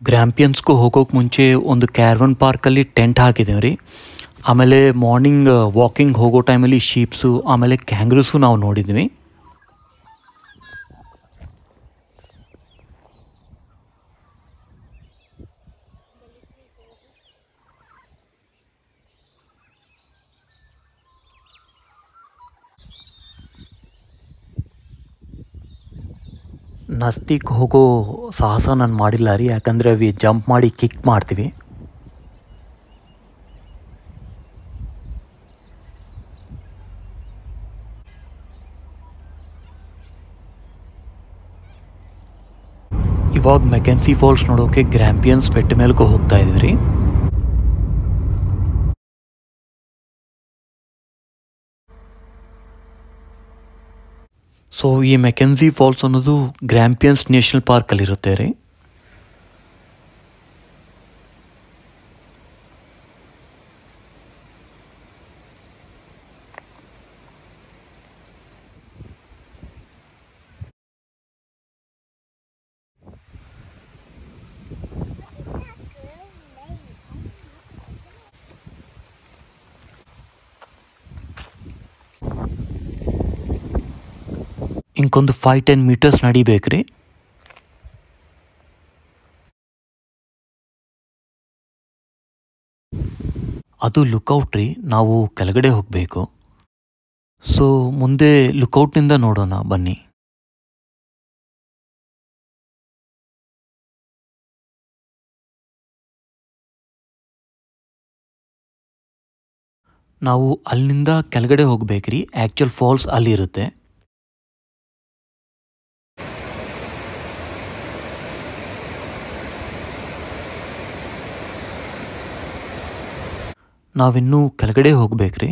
ಗ್ರ್ಯಾಂಪಿಯನ್ಸ್ಗೂ ಹೋಗೋಕೆ ಮುಂಚೆ ಒಂದು ಕ್ಯಾರ್ವನ್ ಪಾರ್ಕಲ್ಲಿ ಟೆಂಟ್ ಹಾಕಿದ್ದೀವಿ ರೀ ಆಮೇಲೆ ಮಾರ್ನಿಂಗ್ ವಾಕಿಂಗ್ ಹೋಗೋ ಟೈಮಲ್ಲಿ ಶೀಪ್ಸು ಆಮೇಲೆ ಕ್ಯಾಂಗ್ರೂಸು ನಾವು ನೋಡಿದ್ವಿ ನಸ್ತಿಕ್ ಹೋಗೋ ಸಾಹಸ ನಾನು ಮಾಡಿಲ್ಲ ರೀ ಯಾಕಂದರೆ ಅವಿ ಜಂಪ್ ಮಾಡಿ ಕಿಕ್ ಮಾಡ್ತೀವಿ ಇವಾಗ ಮೆಕೆನ್ಸಿ ಫಾಲ್ಸ್ ನೋಡೋಕೆ ಗ್ರ್ಯಾಂಪಿಯನ್ಸ್ ಬೆಟ್ಟ ಮೇಲ್ಗೂ ಹೋಗ್ತಾ ಇದೀವಿ ರೀ ಸೊ ಈ ಮೆಕೆನ್ಸಿ ಫಾಲ್ಸ್ ಅನ್ನೋದು ಗ್ರ್ಯಾಂಪಿಯನ್ಸ್ ನ್ಯಾಷನಲ್ ಪಾರ್ಕಲ್ಲಿರುತ್ತೆ ರೀ ಇಂಕೊಂದು ಫೈವ್ ಟೆನ್ ಮೀಟರ್ಸ್ ನಡಿಬೇಕ್ರಿ ಅದು ಲುಕೌಟ್ ರೀ ನಾವು ಕೆಳಗಡೆ ಹೋಗಬೇಕು ಸೊ ಮುಂದೆ ಲುಕೌಟ್ನಿಂದ ನೋಡೋಣ ಬನ್ನಿ ನಾವು ಅಲ್ಲಿಂದ ಕೆಳಗಡೆ ಹೋಗ್ಬೇಕ್ರಿ ಆ್ಯಕ್ಚುಲ್ ಫಾಲ್ಸ್ ಅಲ್ಲಿರುತ್ತೆ ನಾವಿನ್ನೂ ಕೆಳಗಡೆ ಹೋಗ್ಬೇಕ್ರಿ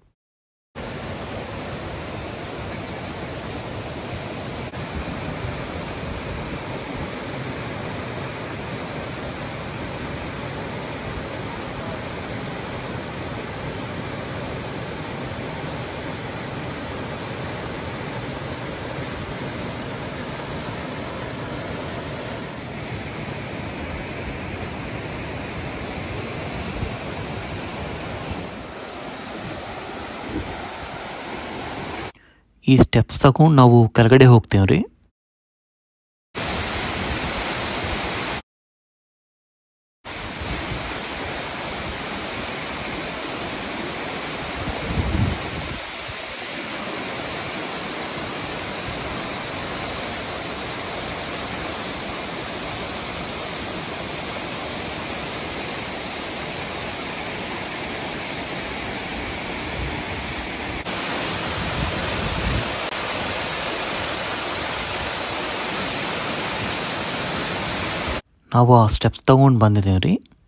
ಈ ಸ್ಟೆಪ್ಸ್ ತಗೊಂಡು ನಾವು ಕೆಳಗಡೆ ಹೋಗ್ತೇವೆ ರೀ ನಾವು ಆ ಸ್ಟೆಪ್ಸ್ ತಗೊಂಡು ಬಂದಿದ್ದೀವಿ ರೀ